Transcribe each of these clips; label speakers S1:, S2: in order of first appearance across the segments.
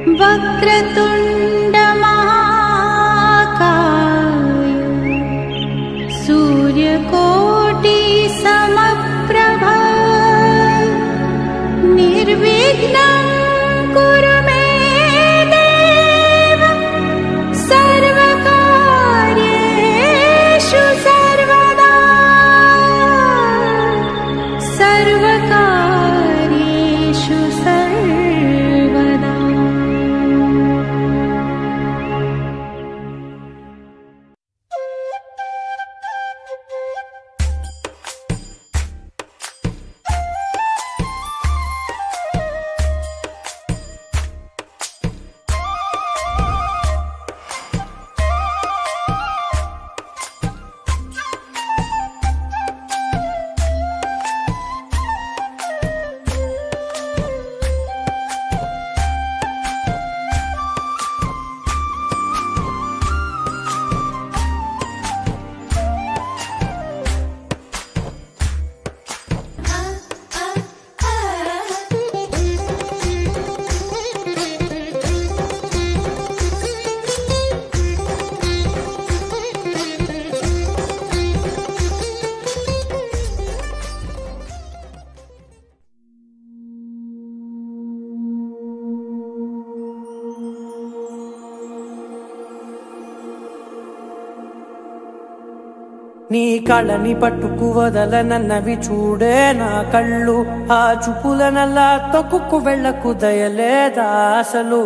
S1: वक्रतुण्डमहाकाय सूर्यकोटि समप्रभ निर्विघ्नं कुरु मे देव सर्वकार्येषु सर्वदा सर्वकार्येषु सर्वदा
S2: నీ కళ్ళని పట్టుకు వదలనన్నవి చూడే నా కళ్ళు ఆ చూపులనల్లా తొక్కుకు వెళ్ళకు దయలేదా అసలు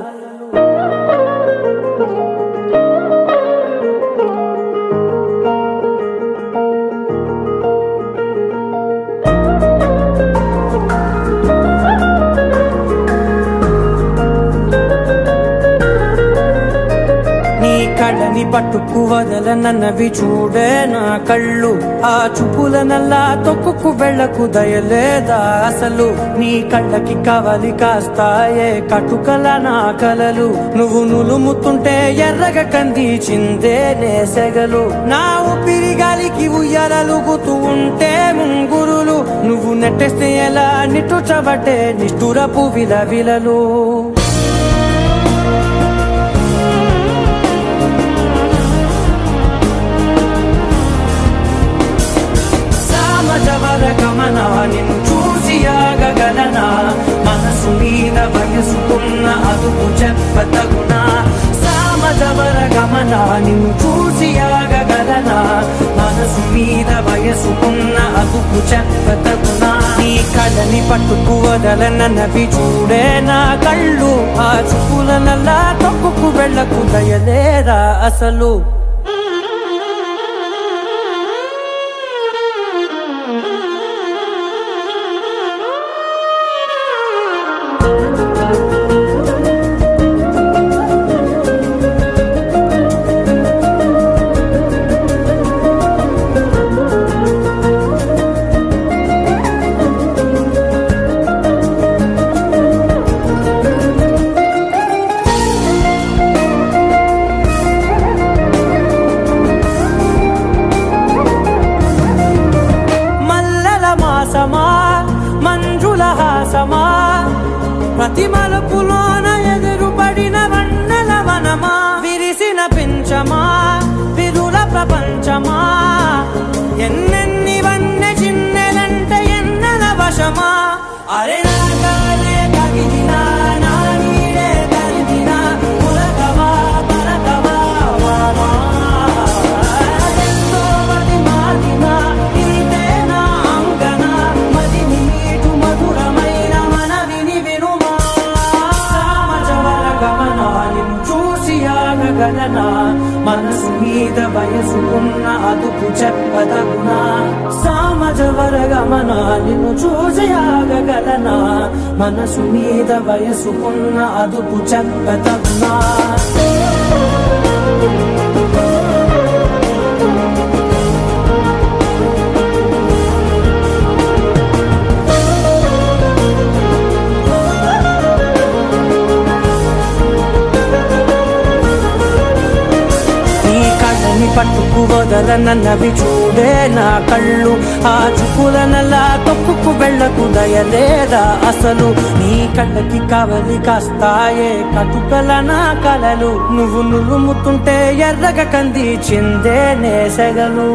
S2: నీ కళ్ళని పట్టుకు వదలనన్నవి చూడే నా కళ్ళు ఆ చూపులనల్లా తొక్కుకు వెళ్ళకు దయలేదా అసలు నీ కళ్ళకి కవలి కాస్తాయే కటుకల నా కలలు నువ్వు నులుముతుంటే ఎర్రగ కంది చిందే నేసెగలు నా ఊపిరి గాలికి ఉయ్యాలలుగుతూ ఉంటే ముంగురులు నువ్వు నెట్టేస్తే ఎలా నిట్టుచబట్టే నిష్ఠురపు విలవిలలు సామజవర గమన నిన్ను చూసి ఆగగలనా మనసు మీద వయసుకున్న అదుపు చెప్పతగునా సామజవర గమన నిన్ను చూసి ఆగగలనా మనసు మీద వయసుకున్న అదుపు చెప్పతగునా నీ కళ్ళని పట్టుకు వదలనన్నవి చూడే నా కళ్ళు ఆ చూపులనల్లా తొక్కుకు వెళ్ళకు దయలేరా అసలు మల్లెల మాసమా మంజుల హాసమా ప్రతి మలుపులోన ఎదురుపడిన వన్నెల వనమా విరిసిన పించమా విరుల ప్రపంచమా ఎన్నెన్ని వన్నె చిన్నెలంటే ఎన్నెల వశమా అరే నాగాలే తగిలినా నా నీడే తరిమినా ఉలకవా పలకవా వామా ఎంతో మది మారినా ఇంతేనా అంగన మదిని నీటు మధురమైన మనవిని వినుమా సామజవర గమన నిన్ను చూసి ఆగగలనా మనసు మీద వయసుకున్న అదుపు చెప్పదగునా సామజవర గమన నిన్ను చూసి ఆగగలనా మనసు మీద వయసుకున్న అదుపు చెప్పదగునా నీ కళ్ళని పట్టుకు వదల చూడనన్నవి చూడే నా కళ్ళు ఆ చూపులనలా తొక్కుకు వెళ్ళకు దయలేదా అసలు నీ కళ్ళకి కవలి కాస్తాయే కటుకల నా కలలు నువ్వు నులుముతుంటే ఎర్రగ కంది చిందే నేసగలు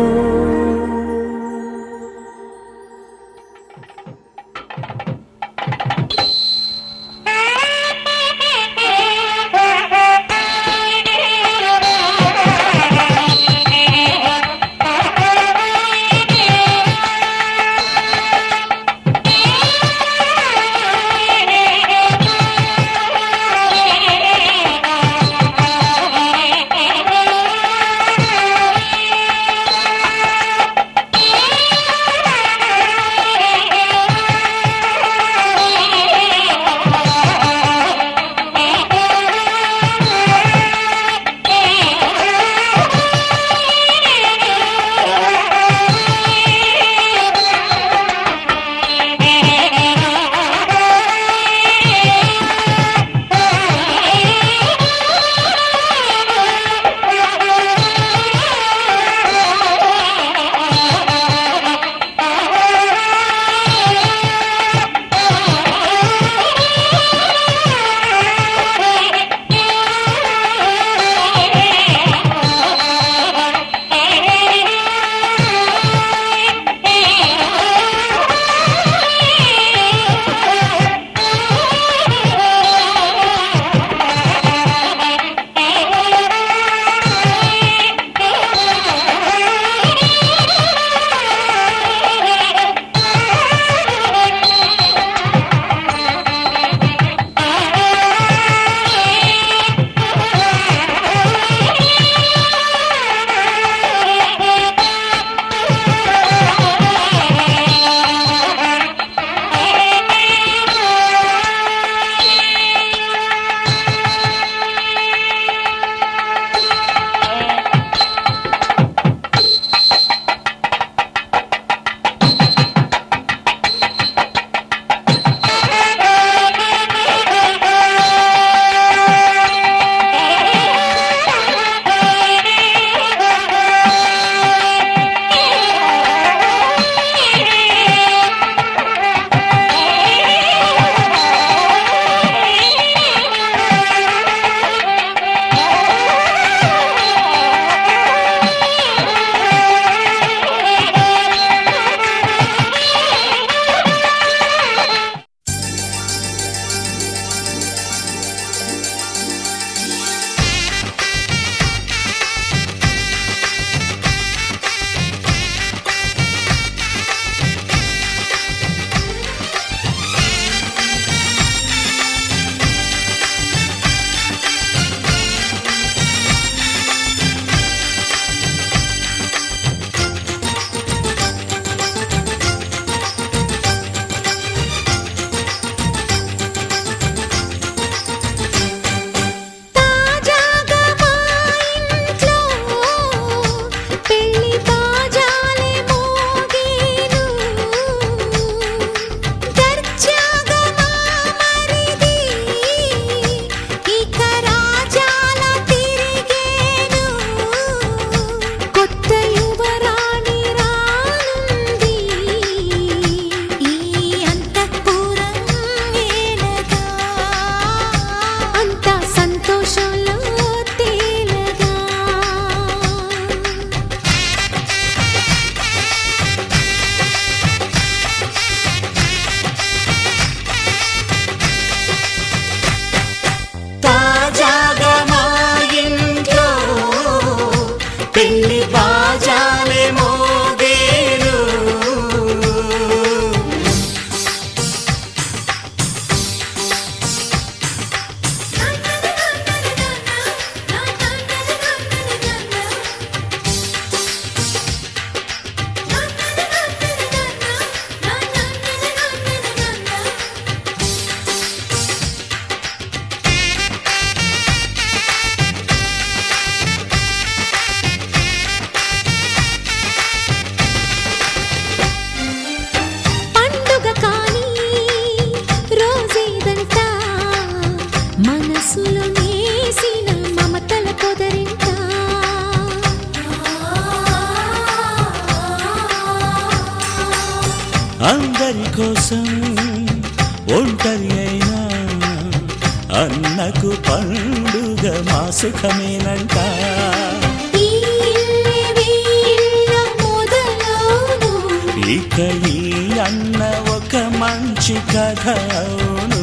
S3: అందరి కోసం ఒంటరి అయినా అన్నకు పండుగ మా సుఖమేనంట
S1: ఈ ఇల్లే వీళ్ళ మొదలవును
S3: ఇక ఈ అన్న ఒక మంచి కథ అవును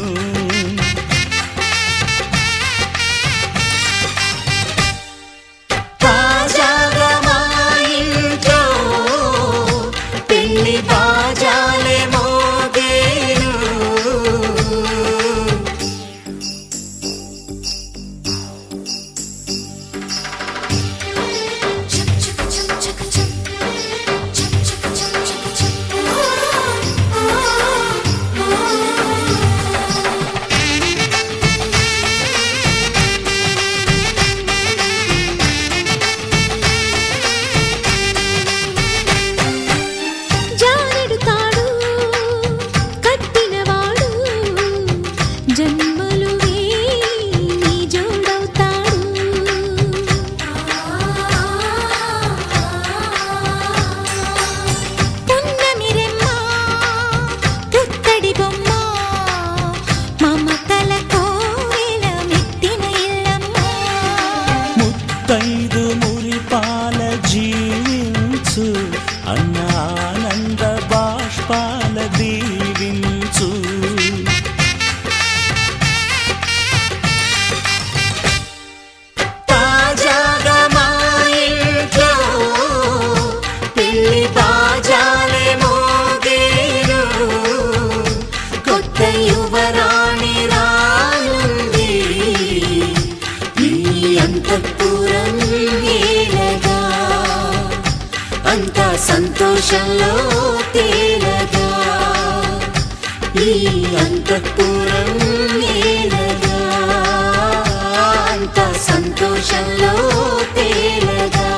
S3: తాజాగా మా ఇంట్లో పెళ్లి బాజాలే మోగేను
S1: జానెడు తాడు కట్టినవాడు జన్మలు వేయి జోడవుతాడు పున్నమి రెమ్మ పుత్తడి బొమ్మ మమతల కోవెల మెట్టిన ఇల్లమ్మ
S3: ముత్తైదు మురిపాల జీవించు అన్న ఆనంద బాష్పాల దీవించు తాజాగా మా ఇంట్లో పెళ్లి బాజాలే మోగేను
S1: కొత్త యువరాణి రానుంది ఈ అంతఃపురం ఏలగా అంత సంతోషంలో తేలగా ఈ అంతఃపురం ఏలగా అంత సంతోషంలో తేలగా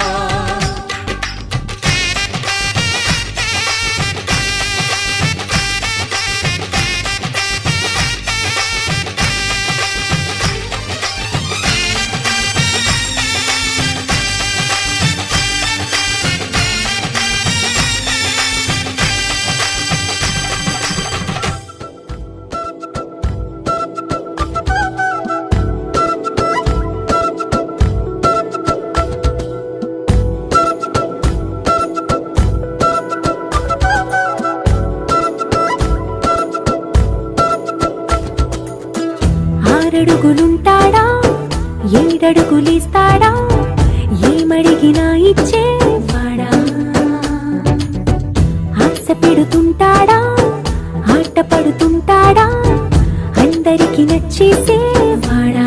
S4: ఆరడుగులుంటాడా ఏడడుగులిస్తాడా ఏమడిగినా ఇచ్చేవాడా ఆశ పెడుతుంటాడా ఆట పడుతుంటాడా అందరికి నచ్చేసేవాడా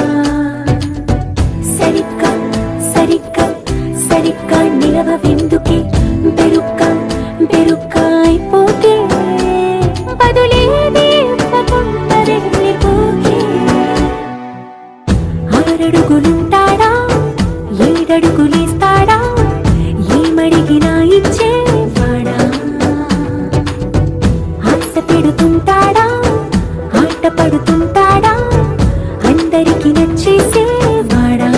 S4: సరిగ్గా సరిగ్గా సరిగ్గా నిలవెందుకే బెరుక్క బెరుక్క అయిపోతే బదులేది ఇవ్వకుండా వెళ్ళిపోకే ఆరడుగులుంటాడా ఏడడుగులేస్తాడా ఏమడిగినా ఇచ్చేవాడా ఆశ పెడుతుంటాడా ఆట పడుతుంటాడా అందరికి నచ్చేసేవాడా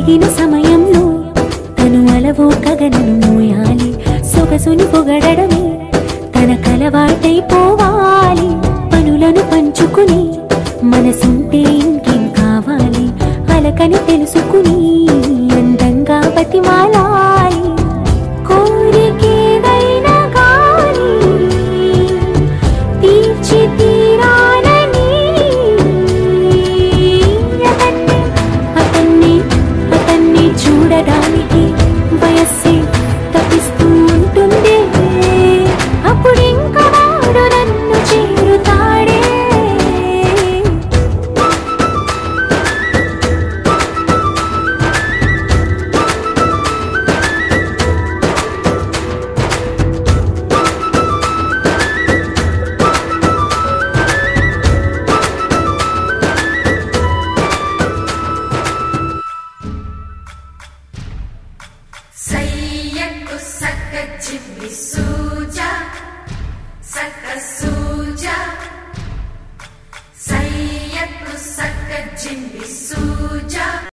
S4: అడిగిన సమయంలో తను అలవో కగనను మోయాలి సొగసుని పొగడమే తన కలవాటైపోవాలి పనులను పంచుకుని మనసుంటే ఇంకేం కావాలి అలకని తెలుసుకుని అందంగా బతిమాలాలి కోరికేదైనా గాని తీర్చి తీరాలని అతన్ని అతన్ని అతన్ని చూడడానికి వయస్సే తప్పిస్తూ ఉంటుంది అప్పుడు ఇంకా వాడు నన్ను చేరుతాడే
S5: సయ్యకు సక్క చిమ్మి సూజా సక్క సూజా సయ్యకు సక్క చిమ్మి సూజా